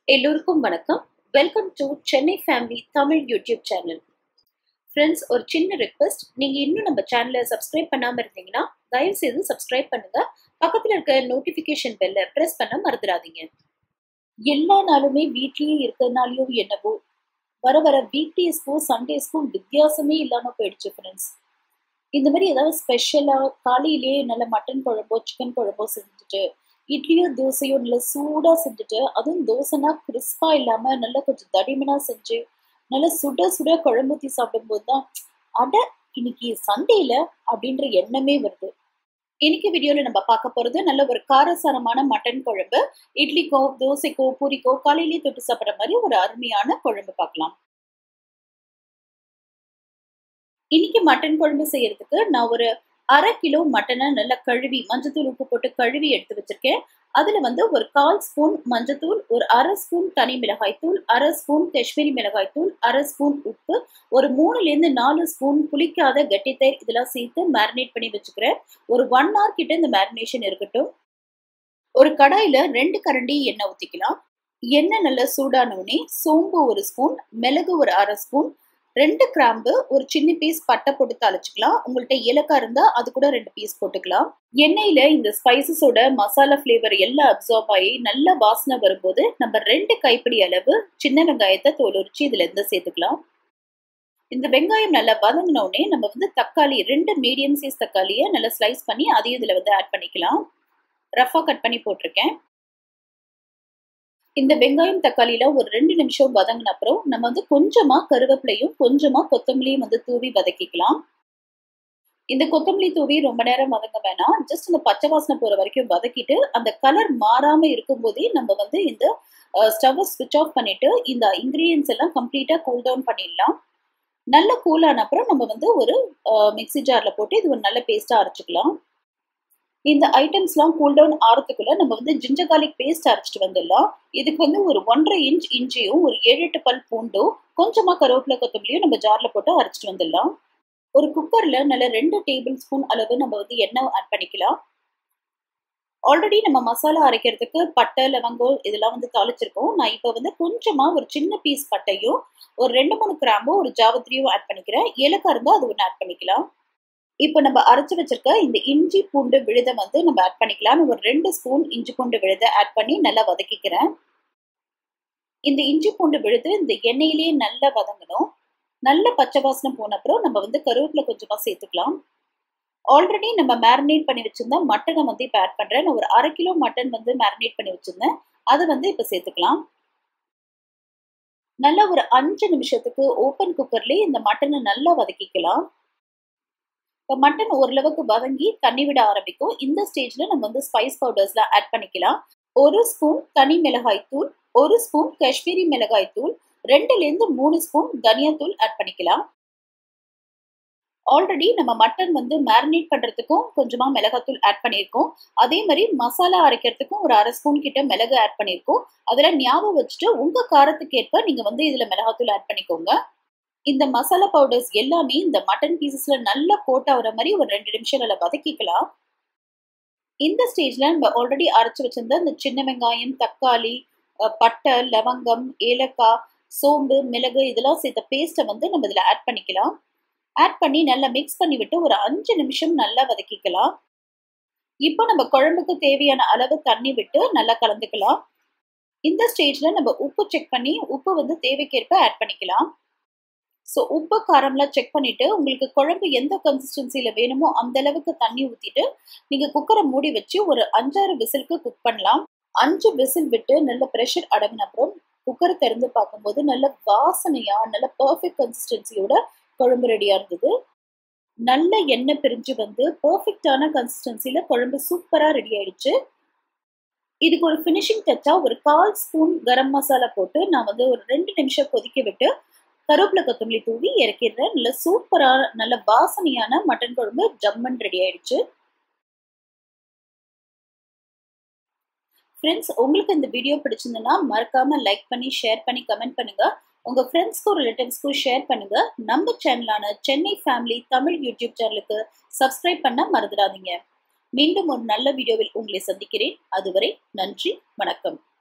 எல்லோருக்கும் வணக்கம் welcome to Chennai family Tamil YouTube channel friends ஒரு சின்ன ரெக்வெஸ்ட் நீங்க இன்னும் நம்ம சேனலை சப்ஸ்கிரைப் பண்ணாம இருந்தீங்கன்னா தயவு செய்து சப்ஸ்கிரைப் பண்ணுங்க பக்கத்துல இருக்க நோட்டிபிகேஷன் பெல்ல பிரஸ் பண்ண மறந்துடாதீங்க எல்லா நாளுமே வீட்லயே இருக்கிறதுனாலயும் என்னவோ வர வர வீக் டேஸ்க்கும் சண்டேஸ்க்கும் வித்தியாசமே இல்லாம போயிடுச்சு ஃப்ரெண்ட்ஸ் இந்த மாதிரி ஏதாவது ஸ்பெஷலா காலையிலேயே நல்ல மட்டன் குழம்போ சிக்கன் குழம்போ செஞ்சுட்டு இட்லியோ தோசையோ நல்லா சூடா செஞ்சுட்டு அதுவும் தோசைனா கிறிஸ்பா இல்லாம நல்லா கொஞ்சம் தடிமனா செஞ்சு நல்லா சுட சுட குழம்பு ஊற்றி சாப்பிடும்போது தான் அட இன்னைக்கு சண்டேல அப்படின்ற எண்ணமே வருது இன்னைக்கு வீடியோல நம்ம பார்க்க போறது நல்ல ஒரு காரசாரமான மட்டன் குழம்பு இட்லிக்கோ தோசைக்கோ பூரிக்கோ காலையிலேயே தொட்டு சாப்பிட்ற மாதிரி ஒரு அருமையான குழம்பு பார்க்கலாம் இன்னைக்கு மட்டன் குழம்பு செய்யறதுக்கு நான் ஒரு அரை கிலோ மட்டனை நல்லா கழுவி மஞ்சத்தூள் உப்பு போட்டு கழுவி எடுத்து வச்சிருக்கேன் அதுல வந்து ஒரு கால் ஸ்பூன் மஞ்சத்தூள் ஒரு அரை ஸ்பூன் தனி மிளகாய் தூள் அரை ஸ்பூன் காஷ்மீரி மிளகாய் தூள் அரை ஸ்பூன் உப்பு ஒரு மூணுல இருந்து நாலு ஸ்பூன் புளிக்காத கெட்டித்தயிர் இதெல்லாம் சேர்த்து மேரினேட் பண்ணி வச்சுக்கிறேன் ஒரு ஒன் ஹவர் கிட்ட இந்த மேரினேஷன் இருக்கட்டும் ஒரு கடாயில ரெண்டு கரண்டி எண்ணெய் ஊத்திக்கலாம் எண்ணெய் நல்லா சூடானவுடனே சோம்பு ஒரு ஸ்பூன் மிளகு ஒரு அரை ஸ்பூன் ரெண்டு கிராம்பு ஒரு சின்ன பீஸ் பட்டை போட்டு தாளிச்சுக்கலாம் உங்கள்கிட்ட ஏலக்காய் இருந்தா அது கூட ரெண்டு பீஸ் போட்டுக்கலாம் எண்ணெயில இந்த ஸ்பைசஸோட மசாலா ஃப்ளேவர் எல்லாம் அப்சார்ப் ஆகி நல்ல வாசனை வரும்போது நம்ம ரெண்டு கைப்பிடி அளவு சின்ன வெங்காயத்தை தோல் உரிச்சு இதுல இருந்து சேர்த்துக்கலாம் இந்த வெங்காயம் நல்லா வதங்கினோடனே நம்ம வந்து தக்காளி ரெண்டு மீடியம் சைஸ் தக்காளியை நல்லா ஸ்லைஸ் பண்ணி அதையும் இதுல வந்து ஆட் பண்ணிக்கலாம் ரஃபா கட் பண்ணி போட்டிருக்கேன் இந்த வெங்காயம் தக்காளியில ஒரு ரெண்டு நிமிஷம் வதங்கின அப்புறம் நம்ம வந்து கொஞ்சமா கருவேப்பிலையும் கொஞ்சமா கொத்தமல்லியும் வந்து தூவி வதக்கிக்கலாம் இந்த கொத்தமல்லி தூவி ரொம்ப நேரம் வதங்க வேணாம் ஜஸ்ட் இந்த பச்சை வாசனை போற வரைக்கும் வதக்கிட்டு அந்த கலர் மாறாம இருக்கும் போதே நம்ம வந்து இந்த ஸ்டவ்வை ஸ்விட்ச் ஆஃப் பண்ணிட்டு இந்த இன்கிரீடியன்ஸ் எல்லாம் கம்ப்ளீட்டா கூல் டவுன் பண்ணிடலாம் நல்ல கூல் ஆன அப்புறம் நம்ம வந்து ஒரு மிக்சி ஜார்ல போட்டு இது ஒரு நல்ல பேஸ்டா அரைச்சிக்கலாம் இந்த ஐட்டம்ஸ்லாம் கூல் டவுன் ஆறதுக்குள்ள நம்ம வந்து ஜிஞ்சர் கார்லிக் பேஸ்ட் அரைச்சிட்டு வந்துடலாம் இதுக்கு வந்து ஒரு ஒன்றரை இன்ச் இஞ்சியும் ஒரு ஏழு எட்டு பல் பூண்டும் கொஞ்சமா கருவேப்பிலை கொத்தமல்லியும் நம்ம ஜார்ல போட்டு அரைச்சிட்டு வந்துடலாம் ஒரு குக்கர்ல நல்ல ரெண்டு டேபிள் ஸ்பூன் அளவு நம்ம வந்து எண்ணெய் ஆட் பண்ணிக்கலாம் ஆல்ரெடி நம்ம மசாலா அரைக்கிறதுக்கு பட்டை லவங்கம் இதெல்லாம் வந்து தாளிச்சிருக்கோம் நான் இப்போ வந்து கொஞ்சமா ஒரு சின்ன பீஸ் பட்டையும் ஒரு ரெண்டு மூணு கிராம்பும் ஒரு ஜாவத்திரியும் ஆட் பண்ணிக்கிறேன் ஏலக்காய் இருந்தால் அது ஒன்று ஆட் பண்ணிக்கலாம் இப்போ நம்ம அரைச்சு வச்சிருக்க இந்த இஞ்சி பூண்டு விழுதை வந்து நம்ம ஆட் பண்ணிக்கலாம் ஒரு ரெண்டு ஸ்பூன் இஞ்சி பூண்டு விழுதை ஆட் பண்ணி நல்லா வதக்கிக்கிறேன் இந்த இஞ்சி பூண்டு விழுது இந்த எண்ணெயிலேயே நல்லா வதங்கணும் நல்ல பச்சை வாசனை போன அப்புறம் நம்ம வந்து கருவேப்பிலை கொஞ்சமா சேர்த்துக்கலாம் ஆல்ரெடி நம்ம மேரினேட் பண்ணி வச்சிருந்தா மட்டனை வந்து இப்போ ஆட் பண்றேன் நான் ஒரு அரை கிலோ மட்டன் வந்து மேரினேட் பண்ணி வச்சிருந்தேன் அதை வந்து இப்போ சேர்த்துக்கலாம் நல்லா ஒரு அஞ்சு நிமிஷத்துக்கு ஓப்பன் குக்கர்லேயே இந்த மட்டனை நல்லா வதக்கிக்கலாம் இப்போ மட்டன் ஓரளவுக்கு வதங்கி தண்ணி விட ஆரம்பிக்கும் இந்த ஸ்டேஜ்ல நம்ம வந்து ஸ்பைஸ் பவுடர்ஸ்லாம் ஆட் பண்ணிக்கலாம் ஒரு ஸ்பூன் தனி மிளகாய் தூள் ஒரு ஸ்பூன் காஷ்மீரி மிளகாய் தூள் ரெண்டுலேருந்து மூணு ஸ்பூன் தனியாத்தூள் ஆட் பண்ணிக்கலாம் ஆல்ரெடி நம்ம மட்டன் வந்து மேரினேட் பண்றதுக்கும் கொஞ்சமா மிளகாத்தூள் ஆட் பண்ணியிருக்கோம் அதே மாதிரி மசாலா அரைக்கிறதுக்கும் ஒரு அரை ஸ்பூன் கிட்ட மிளகு ஆட் பண்ணியிருக்கோம் அதில் ஞாபகம் வச்சுட்டு உங்க காரத்துக்கு ஏற்ப நீங்க வந்து இதுல மிளகாத்தூள் ஆட் பண்ணிக்கோங்க இந்த மசாலா பவுடர்ஸ் எல்லாமே இந்த மட்டன் பீசஸ்ல நல்லா கோட் ஆகுற மாதிரி ஒரு ரெண்டு நிமிஷம் நல்லா வதக்கிக்கலாம் இந்த ஸ்டேஜ்ல நம்ம ஆல்ரெடி அரைச்சு வச்சிருந்த இந்த சின்ன வெங்காயம் தக்காளி பட்டை லவங்கம் ஏலக்காய் சோம்பு மிளகு இதெல்லாம் சேர்த்த பேஸ்ட்டை வந்து நம்ம இதில் ஆட் பண்ணிக்கலாம் ஆட் பண்ணி நல்லா மிக்ஸ் பண்ணி விட்டு ஒரு அஞ்சு நிமிஷம் நல்லா வதக்கிக்கலாம் இப்போ நம்ம குழம்புக்கு தேவையான அளவு தண்ணி விட்டு நல்லா கலந்துக்கலாம் இந்த ஸ்டேஜ்ல நம்ம உப்பு செக் பண்ணி உப்பு வந்து தேவைக்கேற்ப ஆட் பண்ணிக்கலாம் ஸோ உப்பு காரம்லாம் செக் பண்ணிட்டு உங்களுக்கு குழம்பு எந்த கன்சிஸ்டன்சியில வேணுமோ அந்த அளவுக்கு தண்ணி ஊற்றிட்டு நீங்க குக்கரை மூடி வச்சு ஒரு அஞ்சாறு விசிலுக்கு குக் பண்ணலாம் அஞ்சு விசில் விட்டு நல்ல ப்ரெஷர் அடங்கின அப்புறம் குக்கரை திறந்து பார்க்கும்போது நல்ல வாசனையா நல்ல பர்ஃபெக்ட் கன்சிஸ்டன்சியோட குழம்பு ரெடியா இருந்தது நல்ல எண்ணெய் பிரிஞ்சு வந்து பர்ஃபெக்டான கன்சிஸ்டன்சில குழம்பு சூப்பரா ரெடி ஆயிடுச்சு இதுக்கு ஒரு ஃபினிஷிங் டச்சா ஒரு கால் ஸ்பூன் கரம் மசாலா போட்டு நான் வந்து ஒரு ரெண்டு நிமிஷம் கொதிக்க விட்டு கருவேப்பிலை கொத்தமல்லி தூவி இறக்கிடுறேன் நல்ல சூப்பரான நல்ல வாசனையான மட்டன் குழம்பு ஜம்மன் ரெடி ஆயிடுச்சு ஃப்ரெண்ட்ஸ் உங்களுக்கு இந்த வீடியோ பிடிச்சிருந்ததுன்னா மறக்காம லைக் பண்ணி ஷேர் பண்ணி கமெண்ட் பண்ணுங்க உங்க ஃப்ரெண்ட்ஸ்க்கும் ரிலேட்டிவ்ஸ்க்கும் ஷேர் பண்ணுங்க நம்ம சேனலான சென்னை ஃபேமிலி தமிழ் யூடியூப் சேனலுக்கு சப்ஸ்கிரைப் பண்ண மறந்துடாதீங்க மீண்டும் ஒரு நல்ல வீடியோவில் உங்களை சந்திக்கிறேன் அதுவரை நன்றி வணக்கம்